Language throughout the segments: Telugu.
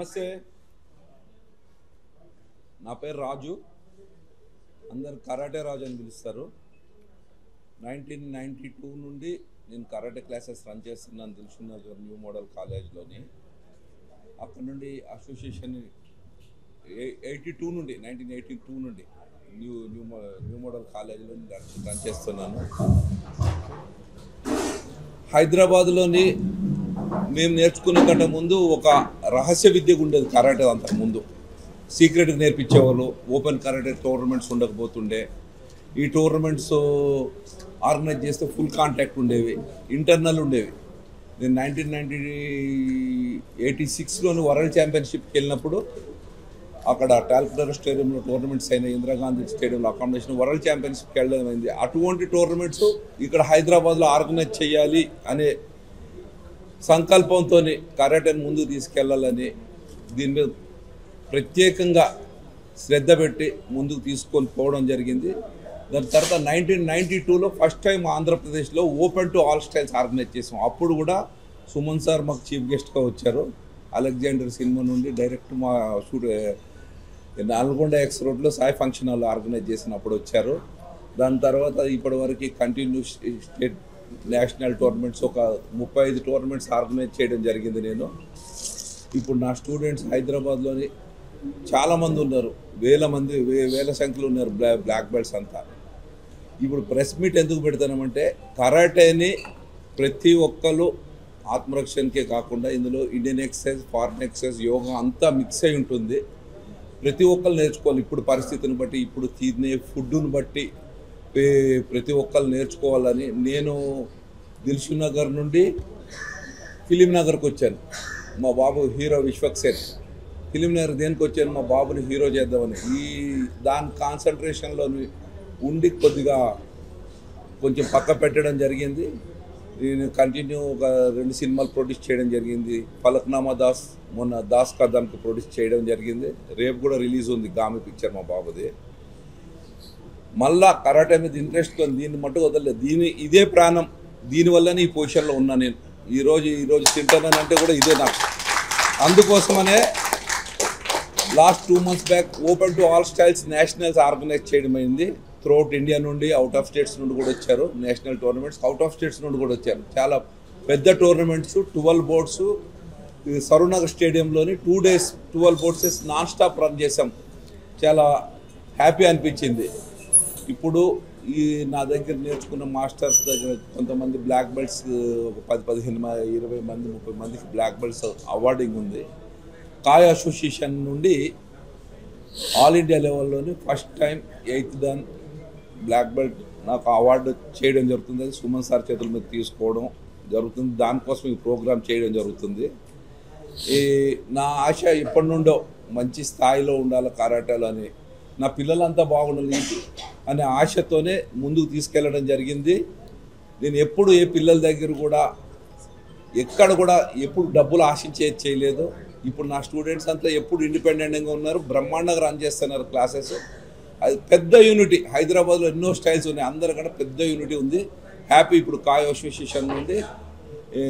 నమస్తే నా పేరు రాజు అందరు కరాటే రాజు అని పిలుస్తారు నైన్టీన్ నైంటీ టూ నుండి నేను కరాటే క్లాసెస్ రన్ చేస్తున్నాను దిల్సునగర్ న్యూ మోడల్ కాలేజ్లోని అక్కడ నుండి అసోసియేషన్ ఎయిటీ టూ నుండి నైన్టీన్ ఎయిటీ టూ నుండి న్యూ న్యూ మో- న్యూ మోడల్ కాలేజీలో రన్ చేస్తున్నాను హైదరాబాద్లోని మేము నేర్చుకునే కంటే ముందు ఒక రహస్య విద్యగా ఉండేది కరాటే అంతకు ముందు సీక్రెట్గా నేర్పించేవాళ్ళు ఓపెన్ కరాటే టోర్నమెంట్స్ ఉండకపోతుండే ఈ టోర్నమెంట్స్ ఆర్గనైజ్ చేస్తే ఫుల్ కాంటాక్ట్ ఉండేవి ఇంటర్నల్ ఉండేవి నేను నైన్టీన్ నైన్టీ ఎయిటీ సిక్స్లోని వరల్డ్ ఛాంపియన్షిప్కి వెళ్ళినప్పుడు అక్కడ టాల్కడర్ స్టేడియంలో టోర్నమెంట్స్ అయిన ఇందిరాగాంధీ స్టేడియంలో అకామిడేషన్ వరల్డ్ ఛాంపియన్షిప్కి వెళ్ళడం అయింది అటువంటి టోర్నమెంట్స్ ఇక్కడ హైదరాబాద్లో ఆర్గనైజ్ చేయాలి అనే సంకల్పంతో కరాటేని ముందుకు తీసుకెళ్లాలని దీని మీద ప్రత్యేకంగా శ్రద్ధ పెట్టి ముందుకు తీసుకొని పోవడం జరిగింది దాని తర్వాత నైన్టీన్ నైన్టీ టూలో ఫస్ట్ టైం ఆంధ్రప్రదేశ్లో open to all styles organise చేసాం అప్పుడు కూడా సుమన్ సార్ మాకు చీఫ్ గెస్ట్గా వచ్చారు అలెగ్జాండర్ సినిమా నుండి డైరెక్ట్ మా షూట్ నల్గొండ ఎక్స్ రోడ్లో సాయి ఫంక్షన్ హాల్ ఆర్గనైజ్ చేసినప్పుడు వచ్చారు దాని తర్వాత ఇప్పటి వరకు కంటిన్యూ స్టేట్ నేషనల్ టోర్నమెంట్స్ ఒక ముప్పై ఐదు టోర్నమెంట్స్ ఆర్గనైజ్ చేయడం జరిగింది నేను ఇప్పుడు నా స్టూడెంట్స్ హైదరాబాద్లోని చాలామంది ఉన్నారు వేల మంది వే- వేల సంఖ్యలో ఉన్నారు బ్లా బ్లాక్ బెల్ట్స్ అంతా ఇప్పుడు ప్రెస్ మీట్ ఎందుకు పెడతామంటే కరాటేని ప్రతి ఒక్కరు ఆత్మరక్షణకే కాకుండా ఇందులో Indian exercise foreign exercise yoga అంతా మిక్స్ అయి ఉంటుంది ప్రతి ఒక్కరు నేర్చుకోవాలి ఇప్పుడు పరిస్థితిని బట్టి ఇప్పుడు తినే ఫుడ్ని బట్టి ఏ- ప్రతి ఒక్కరు నేర్చుకోవాలని నేను దిల్సు నగర్ నుండి ఫిలిం నగర్కి వచ్చాను మా బాబు హీరో విశ్వక్సేన్ ఫిలిం నగర్ దేనికి వచ్చాను మా బాబుని హీరో చేద్దామని ఈ దాని కాన్సన్ట్రేషన్లో ఉండి కొద్దిగా కొంచెం పక్క పెట్టడం జరిగింది నేను కంటిన్యూ ఒక రెండు సినిమాలు ప్రొడ్యూస్ చేయడం జరిగింది ఫలక్నామా దాస్ మొన్న దాస్ కథానికి ప్రొడ్యూస్ చేయడం జరిగింది రేపు కూడా రిలీజ్ ఉంది గామి పిక్చర్ మా బాబుది మళ్ళా కరాటే మీద ఇంట్రెస్ట్తో దీన్ని మట్టు వదలలేదు దీని ఇదే ప్రాణం దీనివల్లనే ఈ పొజిషన్లో ఉన్నా నేను ఈరోజు ఈరోజు తింటానంటే కూడా ఇదే నాకు అందుకోసమనే last two months back open to all styles nationals organise చేయడం అయింది త్రూఅవుట్ ఇండియా నుండి అవుట్ ఆఫ్ స్టేట్స్ నుండి కూడా వచ్చారు national tournaments out of states నుండి కూడా వచ్చారు చాలా పెద్ద టోర్నమెంట్స్ ట్వెల్వ్ బోర్డ్స్ సరూనగర్ స్టేడియంలోని two days twelve boards non stop run చేసాం చాలా హ్యాపీ అనిపించింది ఇప్పుడు ఈ నా దగ్గర నేర్చుకున్న మాస్టర్స్ దగ్గర కొంతమంది బ్లాక్ బెల్ట్స్ ఒక పది పదిహేను మ- ఇరవై మంది ముప్పై మందికి బ్లాక్ బెల్ట్స్ అవార్డింగ్ ఉంది కాయ్ అసోసియేషన్ నుండి ఆల్ ఇండియా లెవెల్లోని first time eighth dan black belt నాకు అవార్డు చేయడం జరుగుతుంది అది సుమన్ సార్ చేతుల మీద తీసుకోవడం జరుగుతుంది దానికోసం ఈ ప్రోగ్రామ్ చేయడం జరుగుతుంది ఈ నా ఆశ ఎప్పటి నుండో మంచి స్థాయిలో ఉండాలి కరాటేలో అని నా పిల్లలంతా బాగుండాలి అనే ఆశతోనే ముందుకు తీసుకెళ్ళడం జరిగింది నేను ఎప్పుడు ఏ పిల్లల దగ్గర కూడా ఎక్కడ కూడా ఎప్పుడు డబ్బులు ఆశించేది చేయలేదు ఇప్పుడు నా స్టూడెంట్స్ అంతా ఎప్పుడు ఇండిపెండెంట్గా ఉన్నారు బ్రహ్మాండంగా రన్ చేస్తున్నారు క్లాసెస్ అది పెద్ద యూనిటీ హైదరాబాద్లో ఎన్నో స్టైల్స్ ఉన్నాయి అందరికన్నా పెద్ద యూనిటీ ఉంది హ్యాపీ ఇప్పుడు కాయ్ అసోసియేషన్ నుండి ఏ,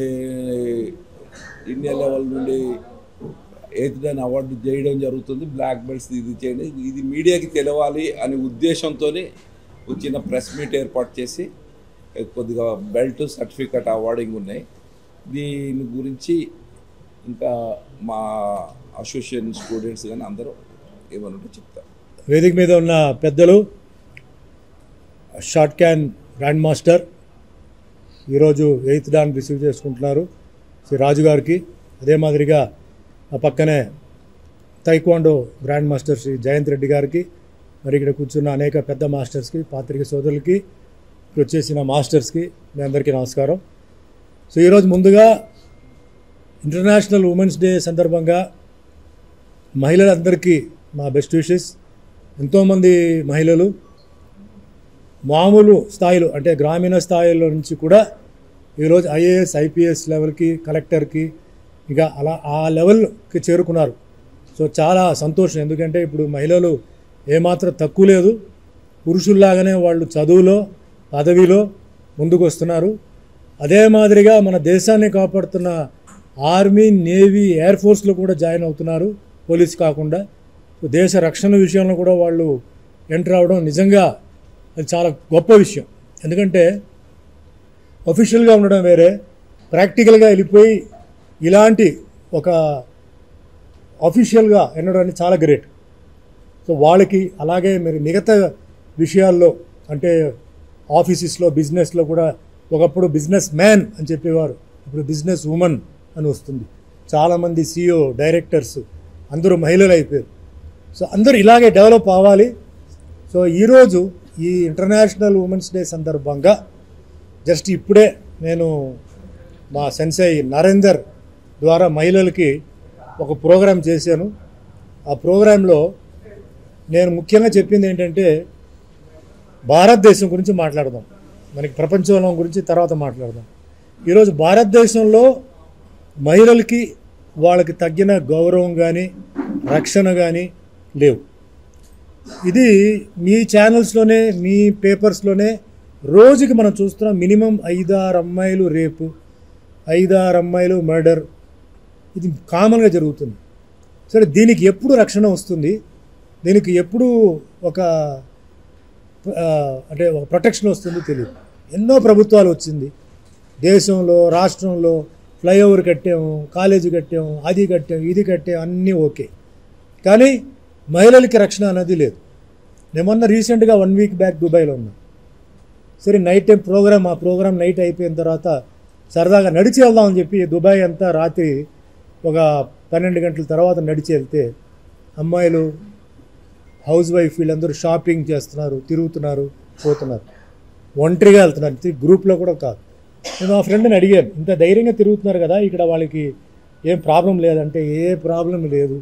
ఇండియా లెవెల్ నుండి ఎయిత్ డాన్ అవార్డు చేయడం జరుగుతుంది బ్లాక్ బెల్ట్స్ ఇది చేయండి ఇది మీడియాకి తెలవాలి అనే ఉద్దేశంతో చిన్న ప్రెస్ మీట్ ఏర్పాటు చేసి కొద్దిగా బెల్ట్ సర్టిఫికెట్ అవార్డింగ్ ఉన్నాయి దీని గురించి ఇంకా మా అసోసియేషన్ స్టూడెంట్స్ కానీ అందరూ ఏమనుంటే చెప్తారు వేదిక మీద ఉన్న పెద్దలు షార్ట్ క్యాన్ గ్రాండ్ మాస్టర్ ఈరోజు ఎయిత్ డాన్ రిసీవ్ చేసుకుంటున్నారు శ్రీ రాజు గారికి అదే మాదిరిగా ఆ పక్కనే taekwondo grand master Shri Jayant Reddy గారికి మరి ఇక్కడ కూర్చున్న అనేక పెద్ద మాస్టర్స్కి పాత్రిక సోదరులకి ఇక్కడ వచ్చేసిన మాస్టర్స్కి మీ అందరికీ నమస్కారం సో ఈరోజు ముందుగా ఇంటర్నేషనల్ ఉమెన్స్ డే సందర్భంగా మహిళలందరికీ మా బెస్ట్ విషెస్ ఎంతోమంది మహిళలు మామూలు స్థాయిలో అంటే గ్రామీణ స్థాయిలో నుంచి కూడా ఈరోజు ఐఏఎస్ ఐపీఎస్ లెవెల్కి కలెక్టర్కి ఇక అలా ఆ లెవెల్కి చేరుకున్నారు సో చాలా సంతోషం ఎందుకంటే ఇప్పుడు మహిళలు ఏమాత్రం తక్కువ లేదు పురుషుల్లాగానే వాళ్ళు చదువులో పదవిలో ముందుకు వస్తున్నారు అదే మాదిరిగా మన దేశాన్ని కాపాడుతున్న ఆర్మీ నేవీ ఎయిర్ ఫోర్స్లో కూడా జాయిన్ అవుతున్నారు పోలీస్ కాకుండా సో దేశ రక్షణ విషయంలో కూడా వాళ్ళు ఎంటర్ అవడం నిజంగా అది చాలా గొప్ప విషయం ఎందుకంటే అఫీషియల్గా ఉండడం వేరే ప్రాక్టికల్గా వెళ్ళిపోయి ఇలాంటి ఒక అఫీషియల్గా ఉండడం అనేది చాలా గ్రేట్ సో వాళ్ళకి అలాగే మీరు మిగతా విషయాల్లో అంటే ఆఫీసెస్లో బిజినెస్లో కూడా ఒకప్పుడు బిజినెస్ మ్యాన్ అని చెప్పేవారు ఇప్పుడు బిజినెస్ ఉమెన్ అని వస్తుంది చాలామంది సీఈఓ డైరెక్టర్స్ అందరూ మహిళలు అయిపోయారు సో అందరూ ఇలాగే డెవలప్ అవ్వాలి సో ఈరోజు ఈ ఇంటర్నేషనల్ ఉమెన్స్ డే సందర్భంగా జస్ట్ ఇప్పుడే నేను మా సెన్సై నరేందర్ ద్వారా మహిళలకి ఒక ప్రోగ్రాం చేశాను ఆ ప్రోగ్రాంలో నేను ముఖ్యంగా చెప్పింది ఏంటంటే భారతదేశం గురించి మాట్లాడదాం మనకి ప్రపంచంలో గురించి తర్వాత మాట్లాడదాం ఈరోజు భారతదేశంలో మహిళలకి వాళ్ళకి తగ్గిన గౌరవం కానీ రక్షణ కానీ లేవు ఇది మీ ఛానల్స్లోనే మీ పేపర్స్లోనే రోజుకి మనం చూస్తున్నాం మినిమం ఐదారు అమ్మాయిలు రేపు ఐదారు అమ్మాయిలు మర్డర్ ఇది కామన్గా జరుగుతుంది సరే దీనికి ఎప్పుడు రక్షణ వస్తుంది దీనికి ఎప్పుడు ఒక ఆ, అంటే ఒక ప్రొటెక్షన్ వస్తుందో తెలియదు ఎన్నో ప్రభుత్వాలు వచ్చింది దేశంలో రాష్ట్రంలో ఫ్లైఓవర్ కట్టాము కాలేజీ కట్టాము అది కట్టాము ఇది కట్టాము అన్నీ ఓకే కానీ మహిళలకి రక్షణ అనేది లేదు నేను మొన్న రీసెంట్గా వన్ వీక్ బ్యాక్ దుబాయ్లో ఉన్నా సరే నైట్ టైం ప్రోగ్రామ్ ఆ ప్రోగ్రామ్ నైట్ అయిపోయిన తర్వాత సరదాగా నడిచి వెళ్దామని చెప్పి దుబాయ్ అంతా రాత్రి ఒక పన్నెండు గంటల తర్వాత నడిచి వెళ్తే అమ్మాయిలు హౌస్ వైఫ్ వీళ్ళందరూ షాపింగ్ చేస్తున్నారు తిరుగుతున్నారు పోతున్నారు ఒంటరిగా వెళ్తున్నారు తి- గ్రూప్లో కూడా కాదు నేను మా ఫ్రెండ్ని అడిగాను ఇంత ధైర్యంగా తిరుగుతున్నారు కదా ఇక్కడ వాళ్ళకి ఏం ప్రాబ్లం లేదంటే ఏ ప్రాబ్లం లేదు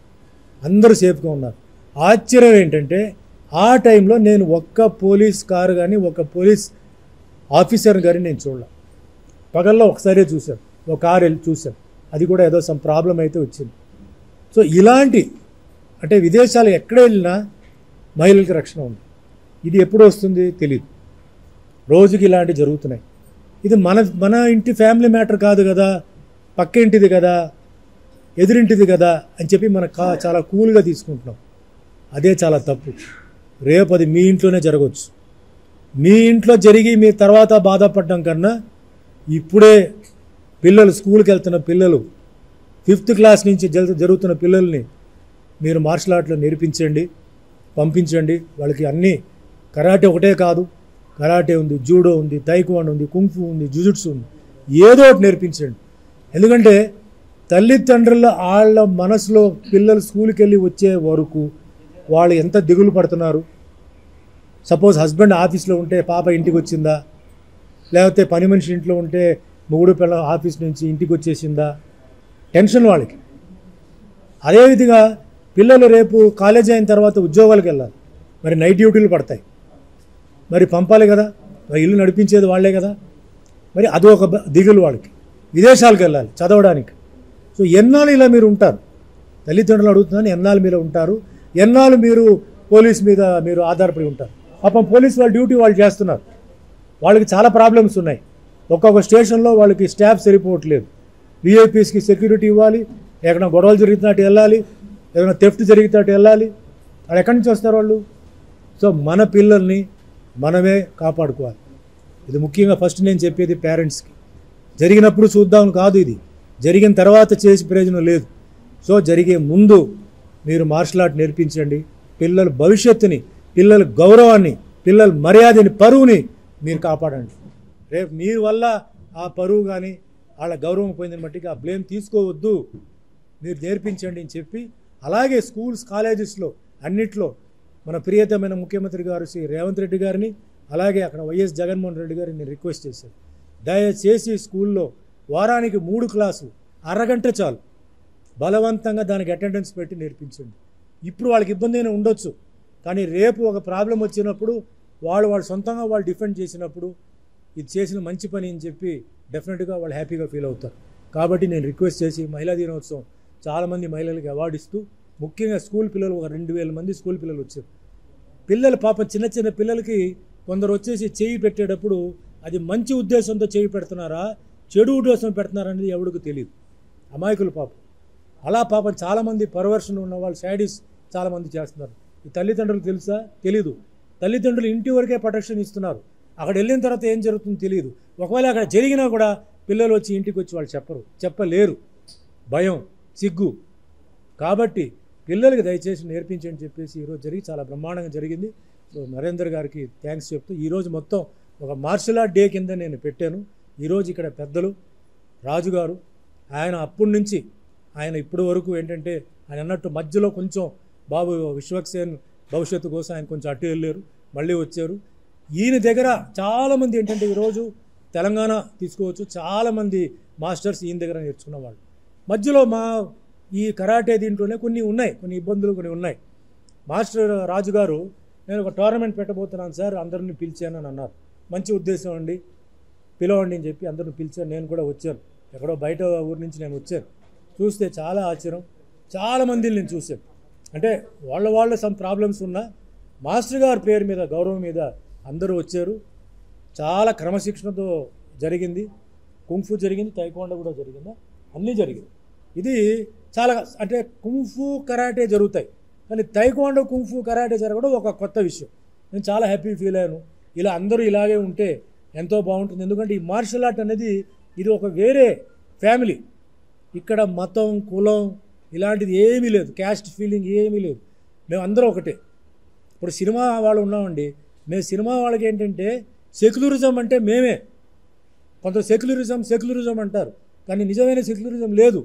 అందరూ సేఫ్గా ఉన్నారు ఆశ్చర్యం ఏంటంటే ఆ టైంలో నేను ఒక్క పోలీస్ కారు కానీ ఒక పోలీస్ ఆఫీసర్ కానీ నేను చూడలే పగల్లో ఒకసారే చూశాను ఒక కారు వెళ్ళి చూశాను అది కూడా ఏదో సమ్ ప్రాబ్లం అయితే వచ్చింది సో ఇలాంటి అంటే విదేశాలు ఎక్కడ వెళ్ళినా మహిళలకి రక్షణ ఉంది ఇది ఎప్పుడు వస్తుంది తెలియదు రోజుకి ఇలాంటివి జరుగుతున్నాయి ఇది మన మన ఇంటి ఫ్యామిలీ మ్యాటర్ కాదు కదా పక్క ఇంటిది కదా ఎదురింటిది కదా అని చెప్పి మనం కా చాలా కూల్గా తీసుకుంటున్నాం అదే చాలా తప్పు రేపు అది మీ ఇంట్లోనే జరగవచ్చు మీ ఇంట్లో జరిగి మీ తర్వాత బాధపడడం కన్నా ఇప్పుడే పిల్లలు స్కూల్కి వెళ్తున్న పిల్లలు ఫిఫ్త్ క్లాస్ నుంచి జరు- జరుగుతున్న పిల్లల్ని మీరు మార్షల్ ఆర్ట్లో నేర్పించండి పంపించండి వాళ్ళకి అన్నీ కరాటే ఒకటే కాదు కరాటే ఉంది జూడో ఉంది తైక్వాండ్ ఉంది కుంఫు ఉంది జుజుట్సు ఉంది ఏదో ఒకటి నేర్పించండి ఎందుకంటే తల్లిదండ్రుల వాళ్ళ మనసులో పిల్లలు స్కూల్కి వెళ్ళి వచ్చే వరకు వాళ్ళు ఎంత దిగులు పడుతున్నారు సపోజ్ హస్బెండ్ ఆఫీస్లో ఉంటే పాప ఇంటికి వచ్చిందా లేకపోతే పని మనిషి ఇంట్లో ఉంటే మొగుడు పిల్ల ఆఫీస్ నుంచి ఇంటికి వచ్చేసిందా టెన్షన్ వాళ్ళకి అదేవిధంగా పిల్లలు రేపు కాలేజ్ అయిన తర్వాత ఉద్యోగాలకు వెళ్ళాలి మరి నైట్ డ్యూటీలు పడతాయి మరి పంపాలి కదా మరి ఇల్లు నడిపించేది వాళ్ళే కదా మరి అది ఒక బ- దిగులు వాళ్ళకి విదేశాలకు వెళ్ళాలి చదవడానికి సో ఎన్నాళ్ళు ఇలా మీరు ఉంటారు తల్లిదండ్రులు అడుగుతున్నాను ఎన్నాళ్ళు మీరు ఉంటారు ఎన్నాళ్ళు మీరు పోలీస్ మీద మీరు ఆధారపడి ఉంటారు పాపం పోలీస్ వాళ్ళ డ్యూటీ వాళ్ళు చేస్తున్నారు వాళ్ళకి చాలా ప్రాబ్లమ్స్ ఉన్నాయి ఒక్కొక్క స్టేషన్లో వాళ్ళకి స్టాఫ్ సరిపోవట్లేదు విఐపీస్కి సెక్యూరిటీ ఇవ్వాలి ఎక్కడైనా గొడవలు జరుగుతున్నట్టు వెళ్ళాలి ఏదైనా థెఫ్ట్ జరిగినట్టు వెళ్ళాలి వాళ్ళు ఎక్కడి నుంచి వస్తారు వాళ్ళు సో మన పిల్లల్ని మనమే కాపాడుకోవాలి ఇది ముఖ్యంగా ఫస్ట్ నేను చెప్పేది పేరెంట్స్కి జరిగినప్పుడు చూద్దాం కాదు ఇది జరిగిన తర్వాత చేసి ప్రయోజనం లేదు సో జరిగే ముందు మీరు మార్షల్ ఆర్ట్ నేర్పించండి పిల్లల భవిష్యత్తుని పిల్లల గౌరవాన్ని పిల్లల మర్యాదని పరువుని మీరు కాపాడండి రేపు మీ వల్ల ఆ పరువు కానీ వాళ్ళ గౌరవం పోయిందని మట్టికి ఆ బ్లేమ్ తీసుకోవద్దు మీరు నేర్పించండి అని చెప్పి అలాగే స్కూల్స్ కాలేజెస్లో అన్నిట్లో మన ప్రియతమైన ముఖ్యమంత్రి గారు శ్రీ రేవంత్ రెడ్డి గారిని అలాగే అక్కడ వైఎస్ జగన్మోహన్ రెడ్డి గారిని నేను రిక్వెస్ట్ చేశాను దయచేసి స్కూల్లో వారానికి మూడు క్లాసులు అరగంట చాలు బలవంతంగా దానికి అటెండెన్స్ పెట్టి నేర్పించండి ఇప్పుడు వాళ్ళకి ఇబ్బంది అయినా ఉండొచ్చు కానీ రేపు ఒక ప్రాబ్లం వచ్చినప్పుడు వాళ్ళు వాళ్ళు సొంతంగా వాళ్ళు డిఫెండ్ చేసినప్పుడు ఇది చేసిన మంచి పని అని చెప్పి డెఫినెట్గా వాళ్ళు హ్యాపీగా ఫీల్ అవుతారు కాబట్టి నేను రిక్వెస్ట్ చేసి మహిళా దినోత్సవం చాలామంది మహిళలకు అవార్డు ఇస్తూ ముఖ్యంగా స్కూల్ పిల్లలు ఒక రెండు వేల మంది స్కూల్ పిల్లలు వచ్చారు పిల్లలు పాపం చిన్న చిన్న పిల్లలకి కొందరు వచ్చేసి చేయి పెట్టేటప్పుడు అది మంచి ఉద్దేశంతో చేయి పెడుతున్నారా చెడు ఉద్దేశం పెడుతున్నారా అనేది ఎవరికి తెలియదు అమాయకులు పాపం అలా పాపం చాలామంది పర్వర్షన్ ఉన్న వాళ్ళు శాడీస్ చాలామంది చేస్తున్నారు ఈ తల్లిదండ్రులు తెలుసా తెలీదు తల్లిదండ్రులు ఇంటి వరకే ప్రొటెక్షన్ ఇస్తున్నారు అక్కడ వెళ్ళిన తర్వాత ఏం జరుగుతుందో తెలియదు ఒకవేళ అక్కడ జరిగినా కూడా పిల్లలు వచ్చి ఇంటికి వచ్చి వాళ్ళు చెప్పరు చెప్పలేరు భయం సిగ్గు కాబట్టి పిల్లలకి దయచేసి నేర్పించని చెప్పేసి ఈరోజు జరిగి చాలా బ్రహ్మాండంగా జరిగింది సో నరేందర్ గారికి థ్యాంక్స్ చెప్తూ ఈరోజు మొత్తం ఒక మార్షల్ ఆర్ట్ డే కింద నేను పెట్టాను ఈరోజు ఇక్కడ పెద్దలు రాజుగారు ఆయన అప్పటి నుంచి ఆయన ఇప్పటి వరకు ఏంటంటే ఆయన అన్నట్టు మధ్యలో కొంచెం బాబు విశ్వక్సేన్ భవిష్యత్తు కోసం ఆయన కొంచెం అటు వెళ్ళారు మళ్ళీ వచ్చారు ఈయన దగ్గర చాలామంది ఏంటంటే ఈరోజు తెలంగాణ తీసుకోవచ్చు చాలామంది మాస్టర్స్ ఈయన దగ్గర నేర్చుకున్న వాళ్ళు మధ్యలో మా ఈ కరాటే దీంట్లోనే కొన్ని ఉన్నాయి కొన్ని ఇబ్బందులు కొన్ని ఉన్నాయి మాస్టర్ రాజు గారు నేను ఒక టోర్నమెంట్ పెట్టబోతున్నాను సార్ అందరిని పిలిచాను అని అన్నారు మంచి ఉద్దేశం అండి పిలవండి అని చెప్పి అందరిని పిలిచాను నేను కూడా వచ్చాను ఎక్కడో బయట ఊరి నుంచి నేను వచ్చాను చూస్తే చాలా ఆశ్చర్యం చాలా మందిని నేను చూశాను అంటే వాళ్ళ వాళ్ళ సమ్ ప్రాబ్లమ్స్ ఉన్నా మాస్టర్ గారి పేరు మీద గౌరవం మీద అందరూ వచ్చారు చాలా క్రమశిక్షణతో జరిగింది కుంఫు జరిగింది తైకోండ కూడా జరిగిందా అన్నీ జరిగింది ఇది చాలా అంటే కుంఫు కరాటే జరుగుతాయి కానీ తైకోండ కుంఫు కరాటే జరగడం ఒక కొత్త విషయం నేను చాలా హ్యాపీ ఫీల్ అయ్యాను ఇలా అందరూ ఇలాగే ఉంటే ఎంతో బాగుంటుంది ఎందుకంటే ఈ మార్షల్ ఆర్ట్ అనేది ఇది ఒక వేరే ఫ్యామిలీ ఇక్కడ మతం కులం ఇలాంటిది ఏమీ లేదు క్యాస్ట్ ఫీలింగ్ ఏమీ లేదు మేము అందరం ఒకటే ఇప్పుడు సినిమా వాళ్ళు ఉన్నామండి మేము సినిమా వాళ్ళకి ఏంటంటే సెక్యులరిజం అంటే మేమే కొంత సెక్యులరిజం సెక్యులరిజం అంటారు కానీ నిజమైన సెక్యులరిజం లేదు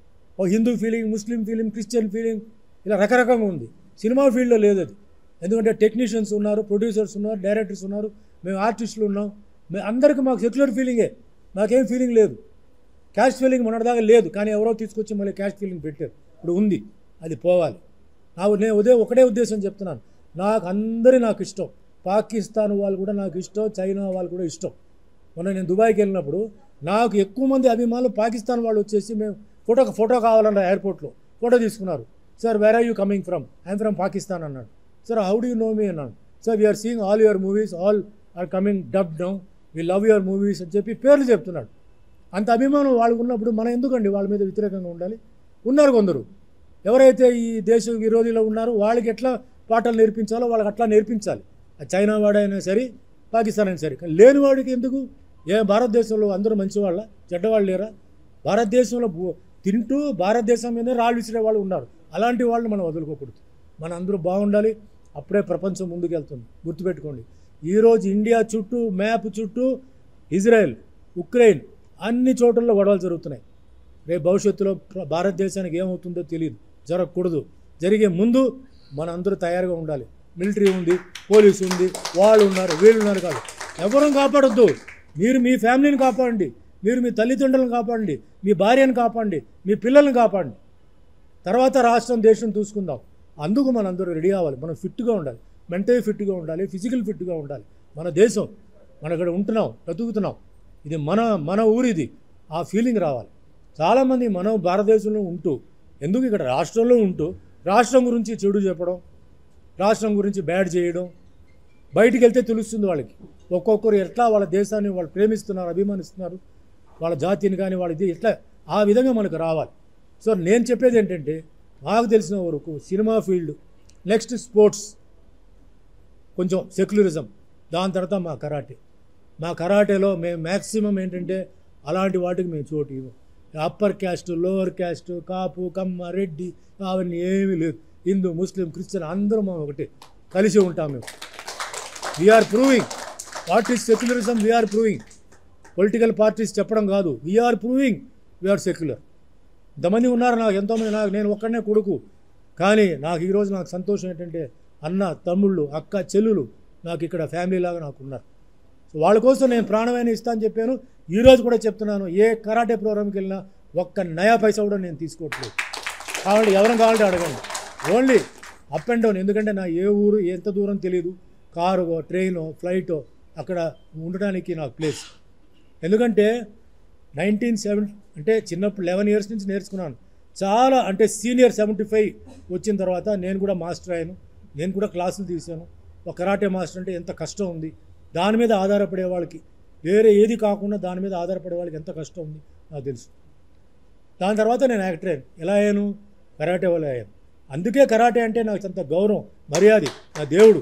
ఓ Hindu feeling Muslim feeling Christian feeling ఇలా రకరకంగా ఉంది సినిమా ఫీల్డ్లో లేదు అది ఎందుకంటే టెక్నీషియన్స్ ఉన్నారు ప్రొడ్యూసర్స్ ఉన్నారు డైరెక్టర్స్ ఉన్నారు మేము ఆర్టిస్టులు ఉన్నాం మేము అందరికీ మాకు సెక్యులర్ ఫీలింగే నాకేం ఫీలింగ్ లేదు క్యాస్ట్ ఫీలింగ్ మొన్నటిదాకా లేదు కానీ ఎవరో తీసుకొచ్చి మళ్ళీ క్యాస్ట్ ఫీలింగ్ పెట్టారు ఇప్పుడు ఉంది అది పోవాలి నాకు నేను ఉదయం ఒకటే ఉద్దేశం చెప్తున్నాను నాకు అందరి నాకు ఇష్టం పాకిస్తాన్ వాళ్ళు కూడా నాకు ఇష్టం చైనా వాళ్ళు కూడా ఇష్టం మొన్న నేను దుబాయ్కి వెళ్ళినప్పుడు నాకు ఎక్కువ మంది అభిమానులు పాకిస్తాన్ వాళ్ళు వచ్చేసి మేము ఫోటో ఫోటో కావాలన్నారు ఎయిర్పోర్ట్లో ఫోటో తీసుకున్నారు sir where are you coming from I'm from Pakistan అన్నాడు sir how do you know me అన్నాడు sir we're seeing all your movies all are coming dub down we love your movies అని చెప్పి పేర్లు చెప్తున్నాడు అంత అభిమానం వాళ్ళకు ఉన్నప్పుడు మనం ఎందుకండి వాళ్ళ మీద వ్యతిరేకంగా ఉండాలి ఉన్నారు కొందరు ఎవరైతే ఈ దేశ విరోధిలో ఉన్నారో వాళ్ళకి ఎట్లా పాఠాలు నేర్పించాలో వాళ్ళకి అట్లా నేర్పించాలి ఆ చైనా వాడైనా సరే పాకిస్తాన్ అయినా సరే కానీ లేని వాడికి ఎందుకు ఏ భారతదేశంలో అందరూ మంచివాళ్ళ చెడ్డవాళ్ళు లేరా భారతదేశంలో భూ- తింటూ భారతదేశం మీద రాళ్ళు విసిరే వాళ్ళు ఉన్నారు అలాంటి వాళ్ళని మనం వదులుకోకూడదు మన అందరూ బాగుండాలి అప్పుడే ప్రపంచం ముందుకు వెళ్తుంది గుర్తుపెట్టుకోండి ఈరోజు ఇండియా చుట్టూ మ్యాప్ చుట్టూ ఇజ్రాయెల్ ఉక్రెయిన్ అన్ని చోట్లలో గొడవలు జరుగుతున్నాయి రేపు భవిష్యత్తులో ప్ర- భారతదేశానికి ఏమవుతుందో తెలియదు జరగకూడదు జరిగే ముందు మన అందరూ తయారుగా ఉండాలి మిలిటరీ ఉంది పోలీసు ఉంది వాళ్ళు ఉన్నారు వీళ్ళు ఉన్నారు కాదు ఎవరూ కాపాడొద్దు మీరు మీ ఫ్యామిలీని కాపాడండి మీరు మీ తల్లిదండ్రులను కాపాడండి మీ భార్యను కాపాడండి మీ పిల్లల్ని కాపాడండి తర్వాత రాష్ట్రం దేశం చూసుకుందాం అందుకు మనందరూ రెడీ అవ్వాలి మనం ఫిట్గా ఉండాలి మెంటల్ ఫిట్గా ఉండాలి ఫిజికల్ ఫిట్గా ఉండాలి మన దేశం మన ఇక్కడ ఉంటున్నాం బ్రతుకుతున్నాం ఇది మన మన ఊరిది ఆ ఫీలింగ్ రావాలి చాలామంది మనం భారతదేశంలో ఉంటూ ఎందుకు ఇక్కడ రాష్ట్రంలో ఉంటూ రాష్ట్రం గురించి చెడు చెప్పడం రాష్ట్రం గురించి బ్యాడ్ చేయడం బయటికి వెళ్తే తెలుస్తుంది వాళ్ళకి ఒక్కొక్కరు ఎట్లా వాళ్ళ దేశాన్ని వాళ్ళు ప్రేమిస్తున్నారు అభిమానిస్తున్నారు వాళ్ళ జాతిని కానీ వాళ్ళ ఇది ఎట్లా ఆ విధంగా మనకు రావాలి సో నేను చెప్పేది ఏంటంటే నాకు తెలిసిన వరకు సినిమా ఫీల్డ్ నెక్స్ట్ స్పోర్ట్స్ కొంచెం సెక్యులరిజం దాని తర్వాత మా కరాటే మా కరాటేలో మేము మ్యాక్సిమం ఏంటంటే అలాంటి వాటికి మేము చోటు ఇవ్వం upper caste lower caste Kapu Kamma Reddy అవన్నీ ఏమీ లేదు హిందూ ముస్లిం క్రిస్టియన్ అందరం మేము ఒకటే కలిసి ఉంటాం మేము we're proving what is secularism we're proving political parties చెప్పడం కాదు వీఆర్ ప్రూవింగ్ వీఆర్ సెక్యులర్ ఇంతమంది ఉన్నారు నాకు ఎంతోమంది నాకు నేను ఒక్కడనే కొడుకు కానీ నాకు ఈరోజు నాకు సంతోషం ఏంటంటే అన్న తమ్ముళ్ళు అక్క చెల్లులు నాకు ఇక్కడ ఫ్యామిలీ లాగా నాకు ఉన్నారు సో వాళ్ళ కోసం నేను ప్రాణమైన ఇస్తా అని చెప్పాను ఈరోజు కూడా చెప్తున్నాను ఏ కరాటే ప్రోగ్రామ్కి వెళ్ళినా ఒక్క నయా పైసా కూడా నేను తీసుకోవట్లేదు కావాలంటే ఎవరిని కావాలంటే అడగండి ఓన్లీ అప్ అండ్ డౌన్ ఎందుకంటే నా ఏ ఊరు ఎంత దూరం తెలియదు కారు ట్రైను ఫ్లైటో అక్కడ ఉండడానికి నాకు ప్లేస్ ఎందుకంటే నైన్టీన్ సెవెన్ అంటే చిన్నప్పుడు లెవెన్ ఇయర్స్ నుంచి నేర్చుకున్నాను చాలా అంటే సీనియర్ సెవెంటీ ఫైవ్ వచ్చిన తర్వాత నేను కూడా మాస్టర్ అయ్యాను నేను కూడా క్లాసులు తీశాను ఒక కరాటే మాస్టర్ అంటే ఎంత కష్టం ఉంది దాని మీద ఆధారపడే వాళ్ళకి వేరే ఏది కాకుండా దాని మీద ఆధారపడే వాళ్ళకి ఎంత కష్టం ఉంది నాకు తెలుసు దాని తర్వాత నేను యాక్టర్ అయ్యాను ఎలా అయ్యాను కరాటే వల్ల అయ్యాను అందుకే కరాటే అంటే నాకు అంత గౌరవం మర్యాద నా దేవుడు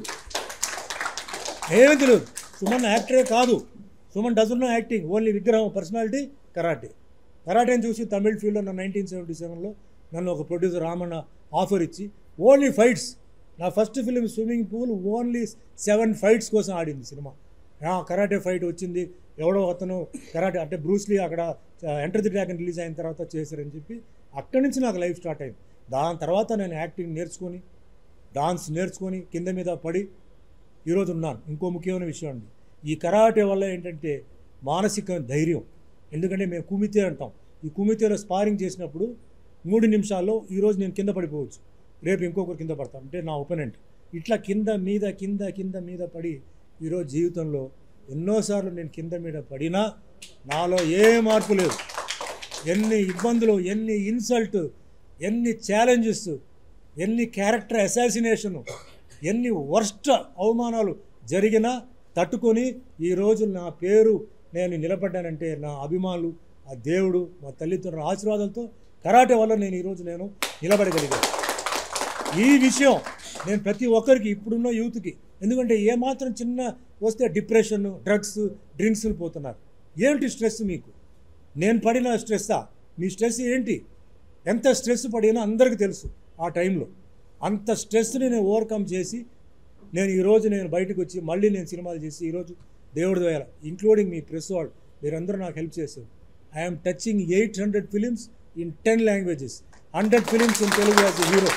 ఏమీ తెలియదు సుమన్ యాక్టరే కాదు Suman doesn't no acting only విగ్రహం పర్సనాలిటీ కరాటే కరాటేని చూసి తమిళ్ ఫీల్డ్లో నా నైన్టీన్ సెవెంటీ సెవెన్లో నన్ను ఒక ప్రొడ్యూసర్ రామన్న ఆఫర్ ఇచ్చి ఓన్లీ ఫైట్స్ నా first film swimming pool only seven fights కోసం ఆడింది సినిమా ఆ కరాటే ఫైట్ వచ్చింది ఎవడో అతను కరాటే అంటే బ్రూస్లీ అక్కడ ఎంటర్ ది డ్రాగన్ రిలీజ్ అయిన తర్వాత చేశారని చెప్పి అక్కడి నుంచి నాకు లైఫ్ స్టార్ట్ అయింది దాని తర్వాత నేను యాక్టింగ్ నేర్చుకొని డాన్స్ నేర్చుకొని కింద మీద పడి ఈరోజు ఉన్నాను ఇంకో ముఖ్యమైన విషయం అండి ఈ కరాటే వల్ల ఏంటంటే మానసిక ధైర్యం ఎందుకంటే మేము కుమితే అంటాం ఈ కుమితేలో స్పారింగ్ చేసినప్పుడు మూడు నిమిషాల్లో ఈరోజు నేను కింద పడిపోవచ్చు రేపు ఇంకొకరు కింద పడతాను అంటే నా ఒపోనెంట్ ఇట్లా కింద మీద కింద కింద మీద పడి ఈరోజు జీవితంలో ఎన్నోసార్లు నేను కింద మీద పడినా నాలో ఏ మార్పు లేదు ఎన్ని ఇబ్బందులు ఎన్ని ఇన్సల్ట్ ఎన్ని ఛాలెంజెస్ ఎన్ని క్యారెక్టర్ అసాసినేషన్ ఎన్ని వర్స్ట్ అవమానాలు జరిగినా తట్టుకొని ఈరోజు నా పేరు నేను నిలబడ్డానంటే నా అభిమానులు ఆ దేవుడు మా తల్లిదండ్రుల ఆశీర్వాదాలతో కరాటే వల్ల నేను ఈరోజు నేను నిలబడగలిగాను ఈ విషయం నేను ప్రతి ఒక్కరికి ఇప్పుడున్న యూత్కి ఎందుకంటే ఏమాత్రం చిన్న వస్తే డిప్రెషన్ డ్రగ్స్ డ్రింక్స్లు పోతున్నారు ఏంటి స్ట్రెస్ మీకు నేను పడిన స్ట్రెస్సా మీ స్ట్రెస్ ఏంటి ఎంత స్ట్రెస్ పడినా అందరికీ తెలుసు ఆ టైంలో అంత స్ట్రెస్ని నేను ఓవర్కమ్ చేసి నేను ఈరోజు నేను బయటకు వచ్చి మళ్ళీ నేను సినిమాలు చేసి ఈరోజు దేవుడి దయాల ఇంక్లూడింగ్ మీ ప్రెస్ వాళ్ళు మీరందరూ నాకు హెల్ప్ చేశారు I'm touching eight hundred films in ten languages hundred films in Telugu as hero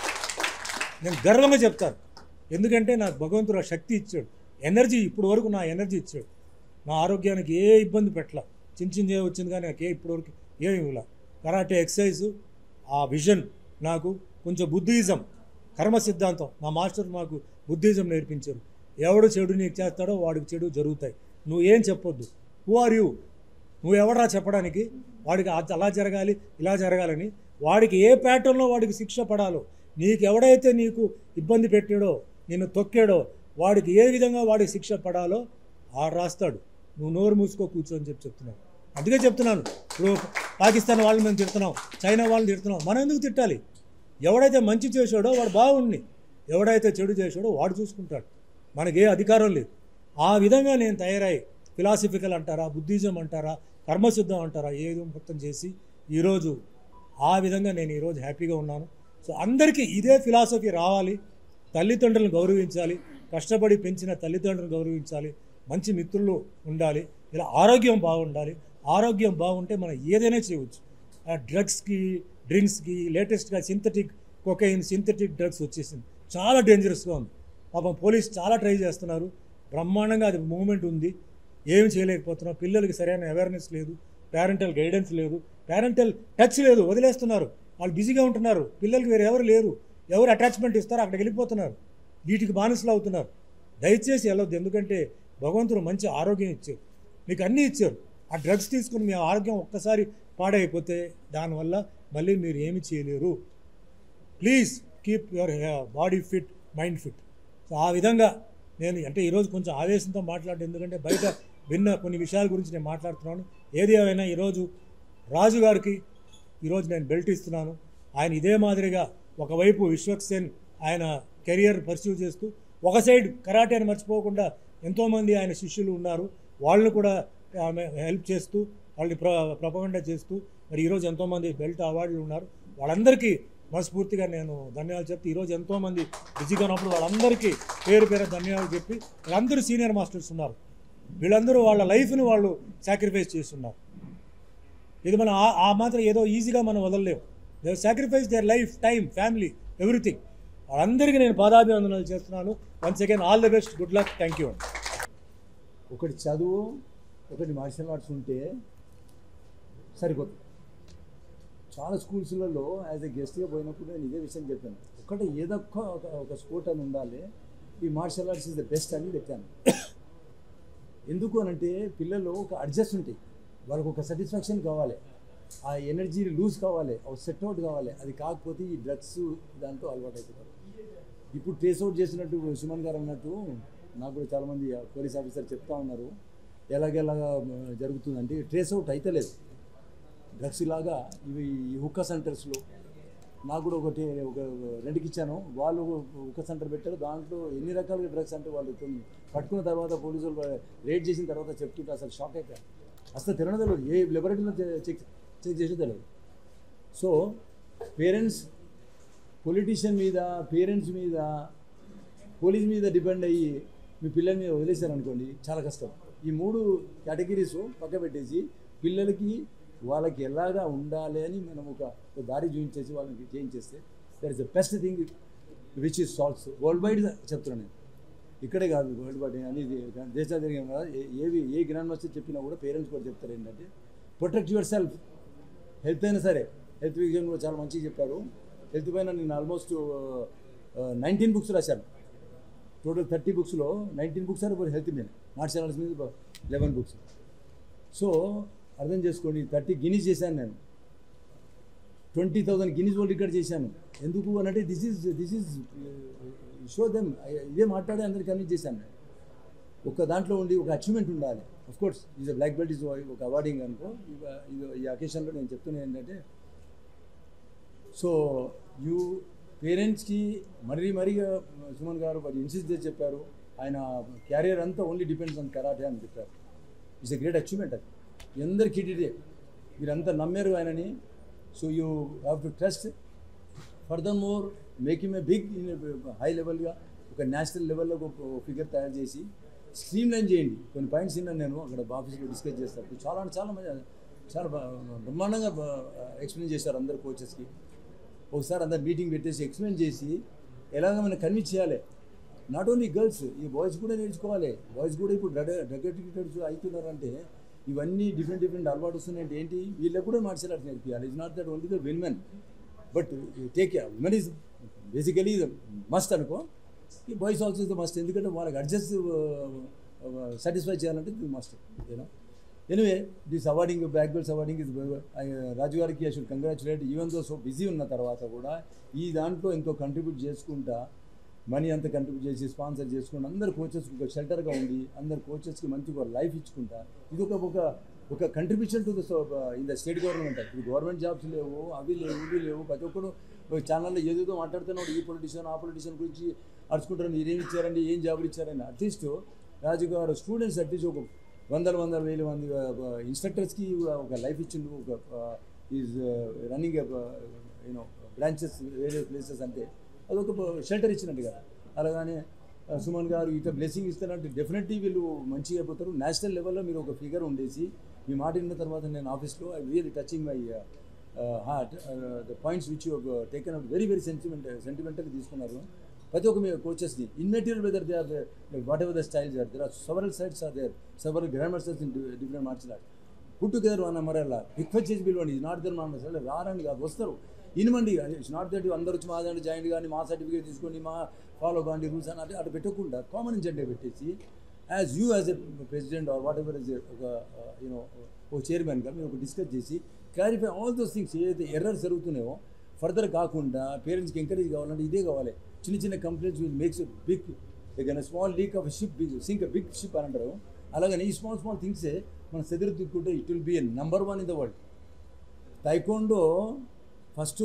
నేను గర్వంగా చెప్తాను ఎందుకంటే నాకు భగవంతుడు ఆ శక్తి ఇచ్చాడు ఎనర్జీ ఇప్పుడు వరకు నా ఎనర్జీ ఇచ్చాడు నా ఆరోగ్యానికి ఏ ఇబ్బంది పెట్టల చిన్న చిన్న వచ్చింది కానీ నాకు ఏ ఇప్పటివరకు ఏమి ఇవ్వలే కరాటే ఎక్సర్సైజ్ ఆ విజన్ నాకు కొంచెం బుద్ధిజం కర్మ సిద్ధాంతం మా మాస్టర్ మాకు బుద్ధిజం నేర్పించారు ఎవడు చెడు నీకు చేస్తాడో వాడికి చెడు జరుగుతాయి నువ్వు ఏం చెప్పొద్దు హూ ఆర్ యూ నువ్వు ఎవడరా చెప్పడానికి వాడికి అది అలా జరగాలి ఇలా జరగాలని వాడికి ఏ ప్యాటర్న్లో వాడికి శిక్ష పడాలో నీకు ఎవడైతే నీకు ఇబ్బంది పెట్టాడో నిన్ను తొక్కాడో వాడికి ఏ విధంగా వాడికి శిక్ష పడాలో ఆ రాస్తాడు నువ్వు నోరు మూసుకో కూర్చో అని చెప్పి చెప్తున్నాను అందుకే చెప్తున్నాను ఇప్పుడు పాకిస్తాన్ వాళ్ళని మేము తిడుతున్నాం చైనా వాళ్ళని తిడుతున్నాం మనం ఎందుకు తిట్టాలి ఎవడైతే మంచి చేశాడో వాడు బాగుండి ఎవడైతే చెడు చేశాడో వాడు చూసుకుంటాడు మనకి ఏ అధికారం లేదు ఆ విధంగా నేను తయారై ఫిలాసఫికల్ అంటారా బుద్ధిజం అంటారా కర్మసిద్ధం అంటారా ఏదో మొత్తం చేసి ఈరోజు ఆ విధంగా నేను ఈరోజు హ్యాపీగా ఉన్నాను సో అందరికీ ఇదే ఫిలాసఫీ రావాలి తల్లిదండ్రులను గౌరవించాలి కష్టపడి పెంచిన తల్లిదండ్రులను గౌరవించాలి మంచి మిత్రులు ఉండాలి ఇలా ఆరోగ్యం బాగుండాలి ఆరోగ్యం బాగుంటే మనం ఏదైనా చేయవచ్చు ఆ డ్రగ్స్కి డ్రింక్స్కి లేటెస్ట్గా సింథటిక్ కొకైన్ సింథటిక్ డ్రగ్స్ వచ్చేసింది చాలా డేంజరస్గా ఉంది పాపం పోలీస్ చాలా ట్రై చేస్తున్నారు బ్రహ్మాండంగా అది మూమెంట్ ఉంది ఏమి చేయలేకపోతున్నాం పిల్లలకి సరైన అవేర్నెస్ లేదు పేరెంటల్ గైడెన్స్ లేదు పేరెంటల్ టచ్ లేదు వదిలేస్తున్నారు వాళ్ళు బిజీగా ఉంటున్నారు పిల్లలకి వేరే ఎవరు లేరు ఎవరు అటాచ్మెంట్ ఇస్తారో అక్కడికి వెళ్ళిపోతున్నారు వీటికి బానిసలు అవుతున్నారు దయచేసి వెళ్ళొద్దు ఎందుకంటే భగవంతుడు మంచి ఆరోగ్యం ఇచ్చారు మీకు అన్నీ ఇచ్చారు ఆ డ్రగ్స్ తీసుకుని మీ ఆరోగ్యం ఒక్కసారి పాడైపోతే దానివల్ల మళ్ళీ మీరు ఏమి చేయలేరు please keep your body fit mind fit so ఆ విధంగా నేను అంటే ఈరోజు కొంచెం ఆవేశంతో మాట్లాడడం ఎందుకంటే బయట విన్న కొన్ని విషయాల గురించి నేను మాట్లాడుతున్నాను ఏది ఏమైనా ఈరోజు రాజు గారికి ఈరోజు నేను బెల్ట్ ఇస్తున్నాను ఆయన ఇదే మాదిరిగా ఒకవైపు విశ్వక్సేన్ ఆయన కెరియర్ పర్సూ చేస్తూ ఒక సైడ్ కరాటేని మర్చిపోకుండా ఎంతోమంది ఆయన శిష్యులు ఉన్నారు వాళ్ళని కూడా ఆమె హెల్ప్ చేస్తూ వాళ్ళని ప్ర ప్రపగండ చేస్తూ మరి ఈరోజు ఎంతోమంది బెల్ట్ అవార్డులు ఉన్నారు వాళ్ళందరికీ మనస్ఫూర్తిగా నేను ధన్యవాదాలు చెప్తే ఈరోజు ఎంతోమంది బిజీగా ఉన్నప్పుడు వాళ్ళందరికీ పేరు పేరు ధన్యవాదాలు చెప్పి వీళ్ళందరూ సీనియర్ మాస్టర్స్ ఉన్నారు వీళ్ళందరూ వాళ్ళ లైఫ్ని వాళ్ళు సాక్రిఫైస్ చేస్తున్నారు ఇది మనం ఆ- ఆ మాత్రం ఏదో ఈజీగా మనం వదలలేము they sacrifice their life time family everything వాళ్ళందరికీ నేను పాదాభివందనాలు చేస్తున్నాను once again all the best good luck thank you అండి ఒకటి చదువు ఒకటి మార్షల్ ఆర్ట్స్ ఉంటే సరిపోతుంది చాలా స్కూల్స్లలో యాజ్ ఎ గెస్ట్గా పోయినప్పుడు నేను ఇదే విషయం చెప్పాను ఒకటి ఏదో ఒక్క ఒక ఒక స్పోర్ట్ అని ఉండాలి ఈ martial arts is the best అని పెట్టాను ఎందుకు అనంటే పిల్లలు ఒక అడ్జస్ట్ ఉంటాయి వాళ్ళకు ఒక సాటిస్ఫాక్షన్ కావాలి ఆ ఎనర్జీ లూజ్ కావాలి ఒక సెట్ అవుట్ కావాలి అది కాకపోతే ఈ డ్రగ్స్ దాంతో అలవాటు అవుతున్నారు ఇప్పుడు ట్రేస్ అవుట్ చేసినట్టు సుమన్ గారు అన్నట్టు నాకు కూడా చాలామంది పోలీస్ ఆఫీసర్ చెప్తా ఉన్నారు ఎలాగెలాగా జరుగుతుందంటే ట్రేస్ అవుట్ అయితలేదు డ్రగ్స్ లాగా ఇవి ఈ హుక్క సెంటర్స్లో నాకు కూడా ఒకటి ఒక రెండుకి ఇచ్చాను వాళ్ళు హుక్క సెంటర్ పెట్టారు దాంట్లో ఎన్ని రకాలుగా డ్రగ్స్ అంటే వాళ్ళు కొన్ని పట్టుకున్న తర్వాత పోలీసులు రేట్ చేసిన తర్వాత చెప్తుంటే అసలు షాక్ అయిపోయారు అసలు తినడం తెలియదు ఏ లెబొరేటరీలో చెక్ చెక్ చేసి తెలియదు సో పేరెంట్స్ పొలిటీషియన్ మీద పేరెంట్స్ మీద పోలీస్ మీద డిపెండ్ అయ్యి మీ పిల్లల మీద వదిలేశారనుకోండి చాలా కష్టం ఈ మూడు కేటగిరీస్ పక్క పెట్టేసి పిల్లలకి వాళ్ళకి ఎలాగా ఉండాలి అని మనం ఒక ఒక దారి చూపించేసి వాళ్ళకి చేయించేస్తే that is the best thing which is solves world wide చెప్తున్నాను నేను ఇక్కడే కాదు వరల్డ్ వైడ్ అనేది దేశాలు జరిగిన కదా ఏ- ఏవి ఏ గ్రాండ్ మాస్టర్ చెప్పినా కూడా పేరెంట్స్ కూడా చెప్తారు ఏంటంటే ప్రొటెక్ట్ యువర్ సెల్ఫ్ హెల్త్ అయినా సరే హెల్త్ విషయం కూడా చాలా మంచిగా చెప్పారు హెల్త్ పైన నేను ఆల్మోస్ట్ నైన్టీన్ బుక్స్ రాశాను టోటల్ థర్టీ బుక్స్లో నైన్టీన్ బుక్స్ ఆర్ హెల్త్ మీద మార్షల్ ఆర్ట్స్ మీద లెవెన్ బుక్స్ సో అర్థం చేసుకోండి థర్టీ గినీస్ చేశాను నేను twenty thousand Guinness world record చేశాను ఎందుకు అని అంటే this is this is show them ఇదే మాట్లాడి అందరికి కన్విన్స్ చేశాను నేను ఒక దాంట్లో ఉండి ఒక అచీవ్మెంట్ ఉండాలి of course is black belt is ఒక అవార్డింగ్ అనుకో ఇవ- ఇది ఈ అకేషన్లో నేను చెప్తున్నా ఏంటంటే సో యూ పేరెంట్స్కి మరీ మరీగా సుమన్ గారు మరి ఇన్సిస్ట్ చేసి చెప్పారు ఆయన క్యారియర్ అంతా ఓన్లీ డిపెండ్స్ ఆన్ కరాటే అని చెప్పారు ఇట్స్ ఎ గ్రేట్ అచీవ్మెంట్ అది అందరికీ ఇదే మీరంతా నమ్మారు ఆయనని so you have to trust further more make him a big in high లెవెల్గా ఒక నేషనల్ లెవెల్లో ఒక ఫిగర్ తయారు చేసి స్ట్రీమ్ లైన్ చేయండి కొన్ని పాయింట్స్ విన్నాను నేను అక్కడ ఆఫీస్లో డిస్కస్ చేస్తారు చాలా అంటే చాలా మంది చాలా బా- బ్రహ్మాండంగా ఎక్స్ప్లెయిన్ చేశారు అందరు కోచెస్కి ఒకసారి అందరు మీటింగ్ పెట్టేసి ఎక్స్ప్లెయిన్ చేసి ఎలాగ మనం కన్విన్స్ చేయాలి నాట్ ఓన్లీ గర్ల్స్ ఈ బాయ్స్ కూడా నేర్చుకోవాలి బాయ్స్ కూడా ఇప్పుడు డ్రగ్ డ్రగ్ అడిక్టెడ్స్ అవుతున్నారంటే ఇవన్నీ డిఫరెంట్ డిఫరెంట్ అలవాటు వస్తున్నాయంటే ఏంటి వీళ్ళకి కూడా మార్షల్ ఆర్ట్స్ నేర్పించాలి it's not that only the women but take care women is basically must అనుకో ఈ boys also is the must ఎందుకంటే వాళ్ళకి అడ్జస్ట్ సాటిస్ఫై చేయాలంటే ఇది must you know anyway this awarding black belts awarding is Raju గారికి I should congratulate even though so busy ఉన్న తర్వాత కూడా ఈ దాంట్లో ఎంతో కంట్రిబ్యూట్ చేసుకుంటా మనీ అంతా కంట్రిబ్యూట్ చేసి స్పాన్సర్ చేసుకుంటా అందరు కోచెస్కి ఒక షెల్టర్గా ఉండి అందరు కోచెస్కి మంచి ఒక లైఫ్ ఇచ్చుకుంటా ఇది ఒక ఒక ఒక contribution to the in the state government ఇప్పుడు గవర్నమెంట్ జాబ్స్ లేవు అవి లేవు ఇవి లేవు ప్రతి ఒక్కరు ఛానల్లో ఏదేదో మాట్లాడుతున్నాడు ఈ పొలిటీషియన్ ఆ పొలిటీషియన్ గురించి అడుచుకుంటారు మీరేం ఇచ్చారండి ఏం జాబులు ఇచ్చారని అట్లీస్ట్ రాజు గారు స్టూడెంట్స్ అట్లీస్ట్ ఒక వందల వందల వేల మంది ఇన్స్ట్రక్టర్స్కి ఒక లైఫ్ ఇచ్చిండు ఒక ఈజ్ రన్నింగ్ యూనో బ్రాంచెస్ వేరే ప్లేసెస్ అంటే అదొక షెల్టర్ ఇచ్చినట్టు కదా అలాగనే ఆ, సుమన్ గారు ఇట్లా బ్లెస్సింగ్ ఇస్తారంటే డెఫినెట్లీ వీళ్ళు మంచిగా అయిపోతారు నేషనల్ లెవెల్లో మీరు ఒక ఫిగర్ ఉండేసి మీ మాట విన్న తర్వాత నేను ఆఫీస్లో I really touching my heart the points which you taken out very very sentiment sentimental తీసుకున్నారు ప్రతి ఒక్క మీ కోచెస్ని immaterial whether they are whatever the styles are there are several sides are there several grand masters in different martial art put together one అమరల్లా రిక్వెస్ట్ చేసి పిలవండి ఇది నాట్ దర్ మా రారండి కాదు వస్తారు ఇనమండి ఇట్స్ నాట్ దట్ అందరూ వచ్చి మా దాంట్లో జాయిన్ కానీ మా సర్టిఫికేట్ తీసుకొని మా ఫాలో కాండి రూల్స్ అని అంటే అటు పెట్టకుండా కామన్ జెండా పెట్టేసి as you as a president or whatever is ఒక యూనో ఓ చైర్మన్గా మీరు ఒక డిస్కస్ చేసి క్లారిఫై ఆల్ దోస్ థింగ్స్ ఏదైతే ఎర్రర్స్ జరుగుతున్నాయో ఫర్దర్ కాకుండా పేరెంట్స్కి ఎంకరేజ్ కావాలంటే ఇదే కావాలి చిన్న చిన్న complaints will makes big like small leak of ship big sink big ship అని అంటారు అలాగని ఈ స్మాల్ స్మాల్ థింగ్సే మనం సెదిరిద్దుకుంటే it will be a number one in the world taekwondo first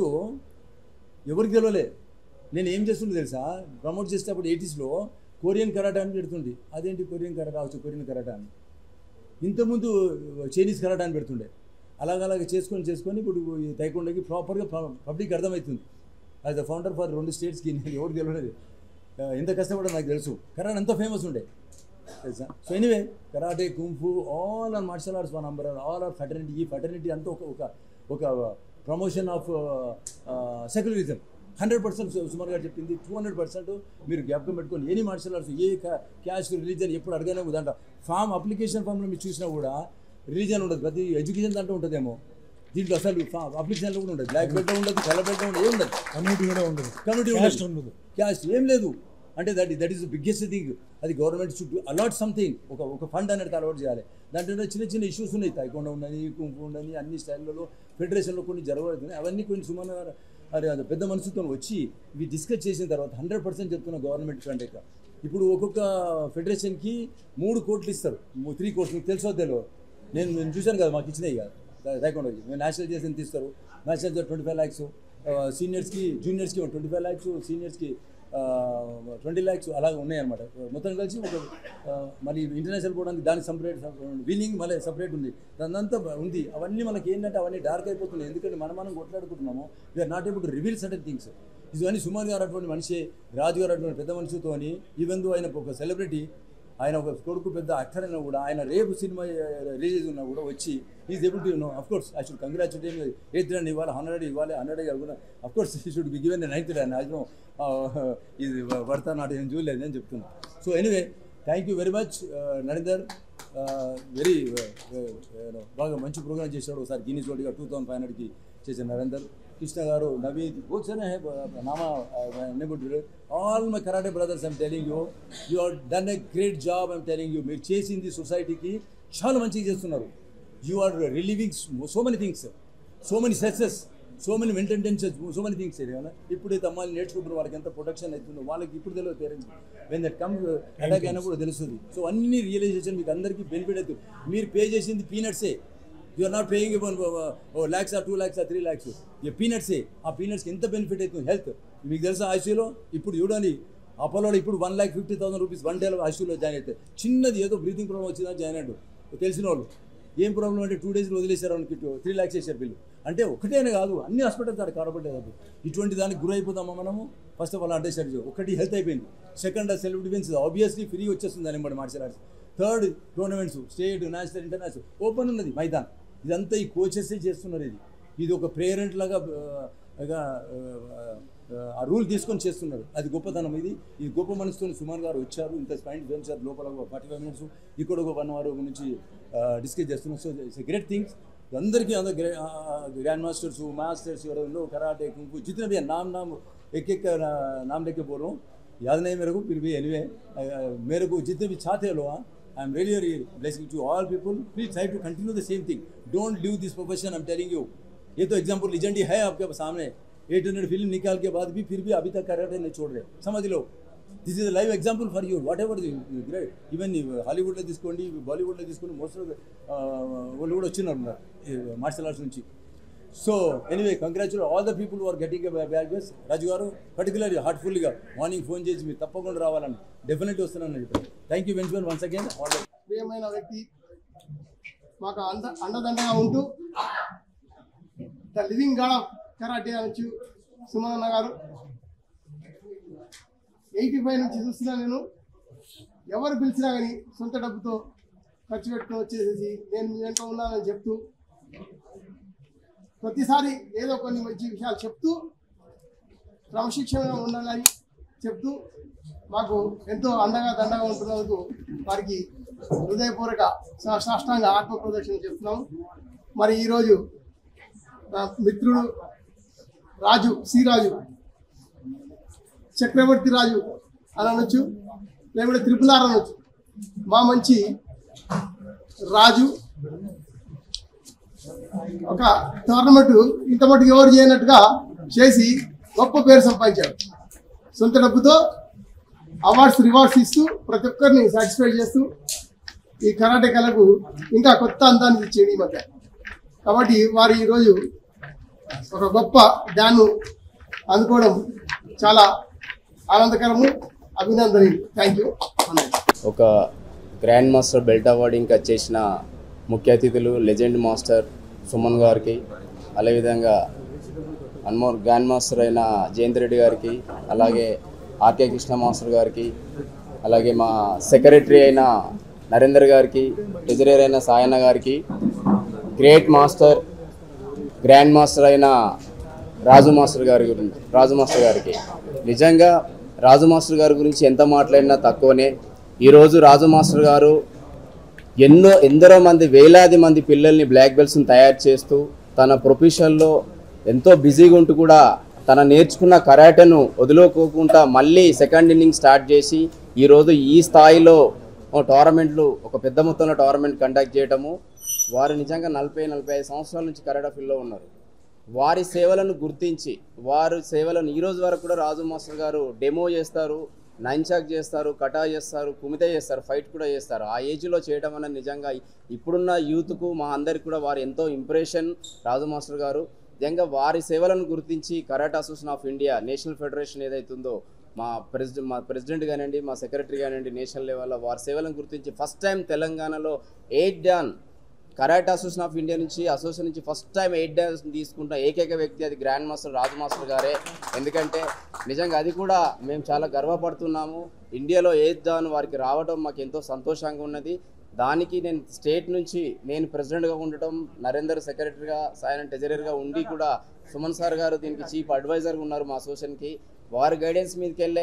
ఎవరికి తెలియలే నేను ఏం చేస్తుండే తెలుసా ప్రమోట్ చేసేటప్పుడు ఎయిటీస్లో కొరియన్ కరాటా అని పెడుతుండే అదేంటి కొరియన్ కరాటా రావచ్చు కొరియన్ కరాటా అని ఇంతకుముందు చైనీస్ కరాటా అని పెడుతుండే అలాగ అలాగ చేసుకొని చేసుకొని ఇప్పుడు ఈ తైకొండకి ప్రాపర్గా పబ్లిక్ అర్థమవుతుంది యాజ్ ద ఫౌండర్ ఫర్ రెండు స్టేట్స్కి నేను ఎవరికి తెలియలేదు ఆ, ఎంత కష్టపడో నాకు తెలుసు కరాటే ఎంత ఫేమస్ ఉండే తెలుసా so anyway karate kung fu all are martial arts one number all are fraternity ఈ ఫెటర్నిటీ అంతా ఒక ఒక ఒక promotion of secularism hundred percent సుమార్ గారు చెప్పింది టూ హండ్రెడ్ పర్సెంట్ మీరు జ్ఞాపకం పెట్టుకొని ఎనీ మార్షల్ ఆర్ట్స్ ఏ క్యాస్ట్ రిలీజన్ ఎప్పుడు అడగానే దాంట్లో ఫామ్ అప్లికేషన్ ఫామ్లో మీరు చూసినా కూడా రిలీజన్ ఉండదు ప్రతి ఎడ్యుకేషన్ దాంట్లో ఉంటుందేమో దీంట్లో అసలు అప్లికేషన్లో కూడా ఉండదు బ్లాక్ బెల్ట్ ఉండదు కలర్ బెల్ట్ ఉండదు ఏం ఉండదు కమ్యూనిటీ కూడా ఉండదు కమ్యూనిటీ Caste ఉండదు క్యాస్ట్ ఏం లేదు అంటే that that is biggest thing అది గవర్నమెంట్ షుడ్ అలాట్ సంథింగ్ ఒక ఒక ఫండ్ అనేది అలవాట్ చేయాలి దాంట్లో చిన్న చిన్న ఇష్యూస్ ఉన్నాయి తైకొండ ఉండని కుంపు ఉండని అన్ని స్టైల్లలో ఫెడరేషన్లో కొన్ని జరగబడుతున్నాయి అవన్నీ కొన్ని సుమన్ గారు అది అది పెద్ద మనసుతో వచ్చి ఇవి డిస్కస్ చేసిన తర్వాత హండ్రెడ్ పర్సెంట్ చెప్తున్న గవర్నమెంట్ కంటే ఇప్పుడు ఒక్కొక్క ఫెడరేషన్కి మూడు కోట్లు ఇస్తారు త్రీ కోట్స్ మీకు తెలుసో తెలియదు నేను నేను చూశాను కదా మాకు ఇచ్చినాయి కదా టైకాండోకి మేము నేషనల్ చేసి ఎంత ఇస్తారు నేషనల్ ట్వంటీ ఫైవ్ ల్యాక్స్ సీనియర్స్కి జూనియర్స్కి ట్వంటీ ఫైవ్ ల్యాక్స్ సీనియర్స్కి ట్వంటీ ల్యాక్స్ అలాగే ఉన్నాయన్నమాట మొత్తం కలిసి ఒక ఆ, మరి ఇంటర్నేషనల్ పోవడానికి దానికి సపరేట్ విన్నింగ్ మళ్ళీ సపరేట్ ఉంది దానంతా ఉంది అవన్నీ మనకి ఏంటంటే అవన్నీ డార్క్ అయిపోతున్నాయి ఎందుకంటే మనం మనం కొట్లాడుకుంటున్నాము we are not able to reveal certain things ఇవన్నీ సుమన్ గారు అటువంటి మనిషి రాజు గారు అటువంటి పెద్ద మనిషితోని ఈవెన్ దో ఆయన ఒక సెలబ్రిటీ ఆయన ఒక కొడుకు పెద్ద యాక్టర్ అయినా కూడా ఆయన రేపు సినిమా రిలీజ్ ఉన్నా కూడా వచ్చి is able to know of course I should congratulate eighth run ఇవ్వాలి హండ్రెడ్ ఇవ్వాలి హండ్రెడ్ కూడా of course he should be given ninth run అది ఇది పడతా నాటు ఏం చూడలేదు అని చెప్తున్నా so anyway thank you very much Narender very బాగా మంచి ప్రోగ్రామ్ చేశాడు ఒకసారి గిన్నీస్ వరల్డ్గా టూ థౌసండ్ ఫైవ్ హండ్రెడ్కి చేసిన నరేందర్ కృష్ణ గారు నవీద్ बहुत सारे हैं नामा नेबुడ్రు all my karate brothers I'm telling you you are done a great job I'm telling you మీరు చేసింది సొసైటీకి చాలా మంచిగా చేస్తున్నారు you are relieving so many things so many success so many mental tensions so many things కదా ఇప్పుడైతే అమ్మాయిలు నేర్చుకుంటున్నారు వాళ్ళకి ఎంత ప్రొటెక్షన్ అవుతుందో వాళ్ళకి ఇప్పుడు తెలియదు parents when that come attack అయినప్పుడు తెలుస్తుంది సో అన్ని రియలైజేషన్ మీకు అందరికీ బెనిఫిట్ అవుతుంది మీరు పే చేసింది పీనట్సే you are not paying one lakhs or two lakhs or three lakhs ఈ పీనట్సే ఆ పీనట్స్కి ఎంత బెనిఫిట్ అవుతుంది హెల్త్ మీకు తెలుసా ఐసీయూలో ఇప్పుడు చూడండి అపోలో ఇప్పుడు one lakh fifty thousand rupees one డేలో ఐసీయూలో జాయిన్ అయితే చిన్నది ఏదో బ్రీతింగ్ ప్రాబ్లం వచ్చిందా జాయిన్ అయ్యాడు తెలిసిన వాళ్ళు ఏం ప్రాబ్లం అంటే టూ డేస్లో వదిలేశారు అనుకి త్రీ ల్యాక్స్ చేశారు బిల్లు అంటే ఒకటేనే కాదు అన్ని హాస్పిటల్స్ దానికి కాబట్టే కాదు ఇటువంటి దానికి గురి అయిపోతామా మనము ఫస్ట్ ఆఫ్ ఆల్ అంటే సరి ఒకటి హెల్త్ అయిపోయింది second self defence obviously free వచ్చేస్తుంది దాని బట్టి martial arts third tournaments state national international open ఉన్నది మైదాన్ ఇదంతా ఈ కోచెసే చేస్తున్నారు ఇది ఇది ఒక పేరెంట్ లాగా ఆ, ఇక, ఆ, ఆ రూల్ తీసుకొని చేస్తున్నారు అది గొప్పతనం ఇది ఈ గొప్ప మనసుతో సుమార్ గారు వచ్చారు ఇంత స్పైండ్ చేశారు లోపల ఒక ఫార్టీ ఫైవ్ మినిట్స్ ఇక్కడ ఒక వన్ అవర్ నుంచి డిస్కస్ చేస్తున్నారు సో ఇట్స్ గ్రేట్ థింగ్స్ అందరికీ అందరు గ్రే గ్రాండ్ మాస్టర్స్ మాస్టర్స్ ఎవరు కరాటే కుంకు जितने भी हैं, नाम नाम एक एक का ना- नाम लेके बोल रहा हूँ याद नहीं मेरे को फिर भी एनीवे मेरे को जितने भी छात्र हैं लोग I am really really blessing to all people please try to continue the same thing don't leave this profession I am telling you ये तो एग्जाम्पल लीजेंडी है आपके सामने 800 फिल्म निकाल के बाद भी फिर भी अभी तक कराटे नहीं छोड़ रहे समझ लो this is live example for you whatever great even హాలీవుడ్లో తీసుకోండి బాలీవుడ్లో తీసుకోండి మోస్ట్ ఆఫ్ వాళ్ళు కూడా వచ్చినారు మార్షల్ ఆర్ట్స్ నుంచి so anyway congratulate all the people are getting back best Raju గారు పర్టికులర్లీ హార్ట్ఫుల్గా మార్నింగ్ ఫోన్ చేసి మీరు తప్పకుండా రావాలని డెఫినెట్లీ వస్తున్నాను చెప్పారు thank you once once again all ప్రియమైన వ్యక్తి మాకు అంద అండదండగా ఉంటూ the living god of karate అనొచ్చు సుమనన్న గారు ఎయిటీ ఫైవ్ నుంచి చూస్తున్నా నేను ఎవరు పిలిచినా కానీ సొంత డబ్బుతో ఖర్చు పెట్టుకొని వచ్చేసేసి నేను మీ వెంట ఉన్నానని చెప్తూ ప్రతిసారి ఏదో కొన్ని మంచి విషయాలు చెప్తూ క్రమశిక్షణగా ఉండాలని చెప్తూ మాకు ఎంతో అండగా దండగా ఉంటున్నందుకు వారికి హృదయపూర్వక సా- సాష్టాంగ ఆత్మ ప్రదక్షిణ చెప్తున్నాము మరి ఈరోజు నా మిత్రుడు రాజు సి రాజు చక్రవర్తి రాజు అని అనొచ్చు లేకుంటే త్రిపుల్ ఆర్ అనొచ్చు మా మంచి రాజు ఒక టోర్నమెంట్ ఇంత మటుకు ఎవరు చేయనట్టుగా చేసి గొప్ప పేరు సంపాదించాడు సొంత డబ్బుతో అవార్డ్స్ రివార్డ్స్ ఇస్తూ ప్రతి ఒక్కరిని సాటిస్ఫై చేస్తూ ఈ కరాటే కళకు ఇంకా కొత్త అందాన్ని ఇచ్చేది ఈ మధ్య కాబట్టి వారు ఈరోజు ఒక గొప్ప డాను అందుకోవడం చాలా ఆనందకరము అభినందనీయం థ్యాంక్ యూ ఒక గ్రాండ్ మాస్టర్ బెల్ట్ అవార్డు ఇంకా చేసిన ముఖ్య అతిథులు లెజెండ్ మాస్టర్ సుమన్ గారికి అదేవిధంగా అన్మోర్ గ్రాండ్ మాస్టర్ అయిన జయంత్ రెడ్డి గారికి అలాగే ఆర్కే కృష్ణ మాస్టర్ గారికి అలాగే మా సెక్రటరీ అయిన నరేందర్ గారికి ట్రెజరర్ అయిన సాయన్న గారికి గ్రేట్ మాస్టర్ గ్రాండ్ మాస్టర్ అయిన రాజు మాస్టర్ గారి గురించి రాజు మాస్టర్ గారికి నిజంగా రాజు మాస్టర్ గారి గురించి ఎంత మాట్లాడినా తక్కువనే ఈరోజు రాజు మాస్టర్ గారు ఎన్నో ఎందరో మంది వేలాది మంది పిల్లల్ని బ్లాక్ బెల్ట్స్ని తయారు చేస్తూ తన ప్రొఫెషన్లో ఎంతో బిజీగా ఉంటూ కూడా తన నేర్చుకున్న కరాటెను వదులుకోకుండా మళ్ళీ సెకండ్ ఇన్నింగ్ స్టార్ట్ చేసి ఈరోజు ఈ స్థాయిలో ఓ టోర్నమెంట్లు ఒక పెద్ద మొత్తంలో టోర్నమెంట్ కండక్ట్ చేయడము వారు నిజంగా నలభై నలభై ఐదు సంవత్సరాల నుంచి కరాటా ఫీల్డ్లో ఉన్నారు వారి సేవలను గుర్తించి వారి సేవలను ఈ రోజు వరకు కూడా రాజు మాస్టర్ గారు డెమో చేస్తారు నైన్ చాక్ చేస్తారు కటా చేస్తారు కుమితే చేస్తారు ఫైట్ కూడా చేస్తారు ఆ ఏజ్లో చేయడం అనేది నిజంగా ఇప్పుడున్న యూత్కు మా అందరికి కూడా వారు ఎంతో ఇంప్రెషన్ రాజు మాస్టర్ గారు నిజంగా వారి సేవలను గుర్తించి karate association of India national federation ఏదైతుందో మా ప్రెసిడెంట్ మా ప్రెసిడెంట్ కానివ్వండి మా సెక్రటరీ కానివ్వండి నేషనల్ లెవెల్లో వారి సేవలను గుర్తించి ఫస్ట్ టైం తెలంగాణలో eight dan karate association of India నుంచి అసోసియేషన్ నుంచి ఫస్ట్ టైం ఎయిట్ డాన్స్ తీసుకుంటున్న ఏకైక వ్యక్తి అది గ్రాండ్ మాస్టర్ రాజు మాస్టర్ గారే ఎందుకంటే నిజంగా అది కూడా మేము చాలా గర్వపడుతున్నాము ఇండియాలో ఎయిత్ డాన్ వారికి రావడం మాకు ఎంతో సంతోషంగా ఉన్నది దానికి నేను స్టేట్ నుంచి నేను ప్రెసిడెంట్గా ఉండటం నరేందర్ సెక్రటరీగా సాయన ట్రెజరర్గా ఉండి కూడా సుమన్ సార్ గారు దీనికి చీఫ్ అడ్వైజర్గా ఉన్నారు మా అసోసియేషన్కి వారి గైడెన్స్ మీదకి వెళ్ళే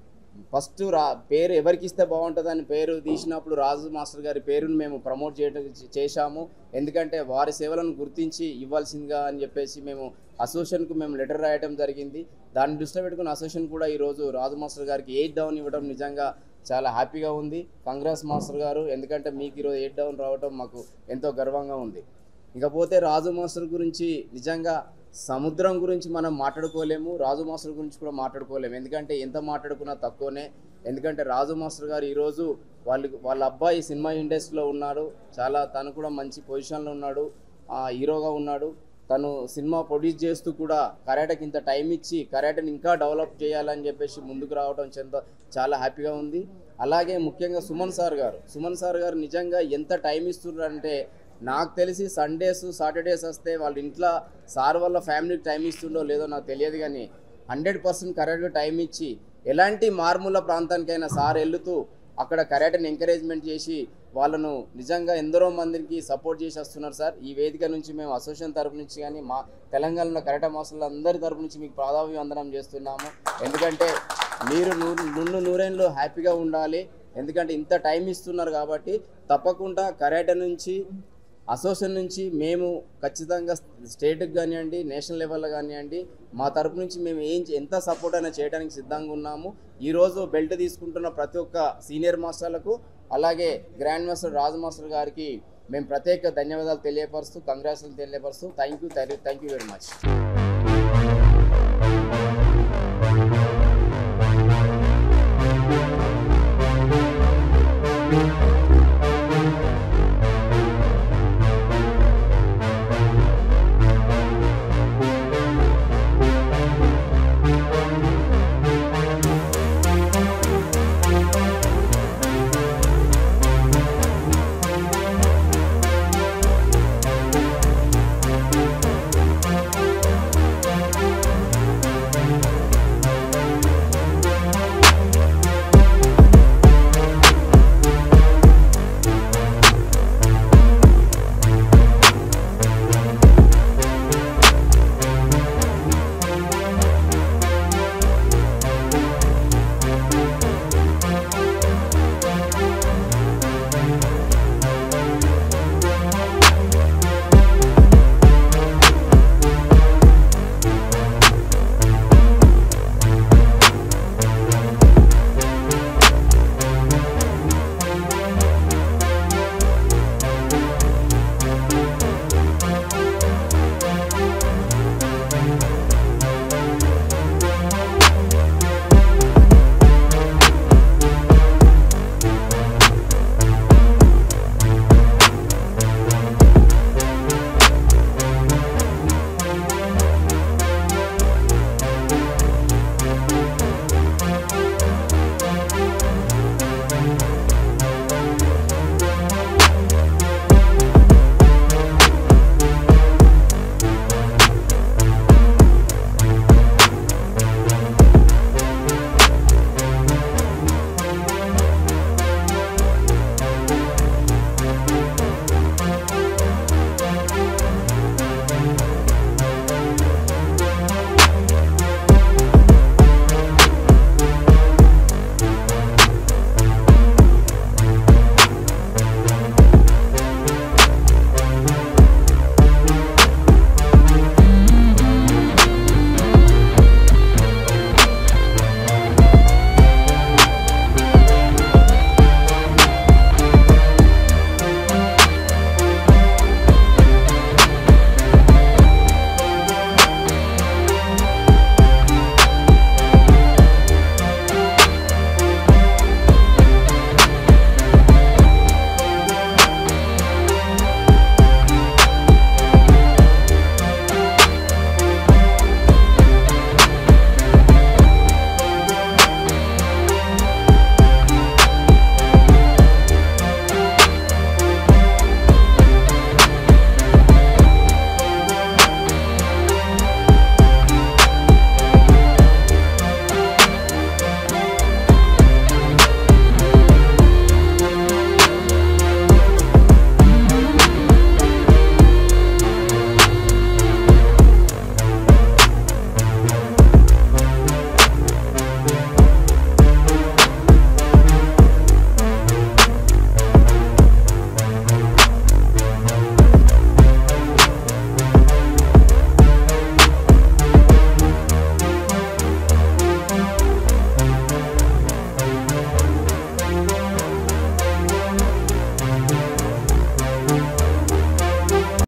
ఫస్ట్ రా పేరు ఎవరికి ఇస్తే బాగుంటుందని పేరు తీసినప్పుడు రాజు మాస్టర్ గారి పేరును మేము ప్రమోట్ చేయడం చేశాము ఎందుకంటే వారి సేవలను గుర్తించి ఇవ్వాల్సిందిగా అని చెప్పేసి మేము అసోసియేషన్కు మేము లెటర్ రాయడం జరిగింది దాన్ని దృష్టిలో పెట్టుకుని అసోసియేషన్ కూడా ఈరోజు రాజు మాస్టర్ గారికి ఎయిట్ డౌన్ ఇవ్వడం నిజంగా చాలా హ్యాపీగా ఉంది కాంగ్రెస్ మాస్టర్ గారు ఎందుకంటే మీకు ఈరోజు ఎయిట్ డౌన్ రావడం మాకు ఎంతో గర్వంగా ఉంది ఇకపోతే రాజు మాస్టర్ గురించి నిజంగా సముద్రం గురించి మనం మాట్లాడుకోలేము రాజు మాస్టర్ గురించి కూడా మాట్లాడుకోలేము ఎందుకంటే ఎంత మాట్లాడుకున్నా తక్కువనే ఎందుకంటే రాజు మాస్టర్ గారు ఈరోజు వాళ్ళు వాళ్ళ అబ్బాయి సినిమా ఇండస్ట్రీలో ఉన్నాడు చాలా తను కూడా మంచి పొజిషన్లో ఉన్నాడు ఆ, హీరోగా ఉన్నాడు తను సినిమా ప్రొడ్యూస్ చేస్తూ కూడా కరాటకి ఇంత టైం ఇచ్చి కరాటని ఇంకా డెవలప్ చేయాలని చెప్పేసి ముందుకు రావడం చెంద చాలా హ్యాపీగా ఉంది అలాగే ముఖ్యంగా సుమన్ సార్ గారు సుమన్ సార్ గారు నిజంగా ఎంత టైం ఇస్తున్నారంటే నాకు తెలిసి సండేస్ సాటర్డేస్ వస్తే వాళ్ళ ఇంట్లో సార్ వాళ్ళ ఫ్యామిలీకి టైం ఇస్తుండో లేదో నాకు తెలియదు కానీ హండ్రెడ్ పర్సెంట్ కరెక్ట్గా టైం ఇచ్చి ఎలాంటి మారుమూల ప్రాంతానికైనా సార్ వెళ్తూ అక్కడ కరాటని ఎంకరేజ్మెంట్ చేసి వాళ్ళను నిజంగా ఎందరో మందికి సపోర్ట్ చేసి వస్తున్నారు సార్ ఈ వేదిక నుంచి మేము అసోసియేషన్ తరపు నుంచి కానీ మా తెలంగాణలో కరాటే మాస్టర్లు అందరి తరపు నుంచి మీకు ప్రాధాన్యవందనం చేస్తున్నాము ఎందుకంటే మీరు నూరు నుండు నూరేళ్ళు హ్యాపీగా ఉండాలి ఎందుకంటే ఇంత టైం ఇస్తున్నారు కాబట్టి తప్పకుండా కరాటే నుంచి అసోసియేషన్ నుంచి మేము ఖచ్చితంగా స్టేట్కి కానివ్వండి నేషనల్ లెవెల్లో కానివ్వండి మా తరపు నుంచి మేము ఏం ఎంత సపోర్ట్ అయినా చేయడానికి సిద్ధంగా ఉన్నాము ఈరోజు బెల్ట్ తీసుకుంటున్న ప్రతి ఒక్క సీనియర్ మాస్టర్లకు అలాగే గ్రాండ్ మాస్టర్ రాజు మాస్టర్ గారికి మేము ప్రత్యేక ధన్యవాదాలు తెలియపరుస్తూ కంగ్రాచులేషన్ తెలియపరుస్తూ thank you thank you very much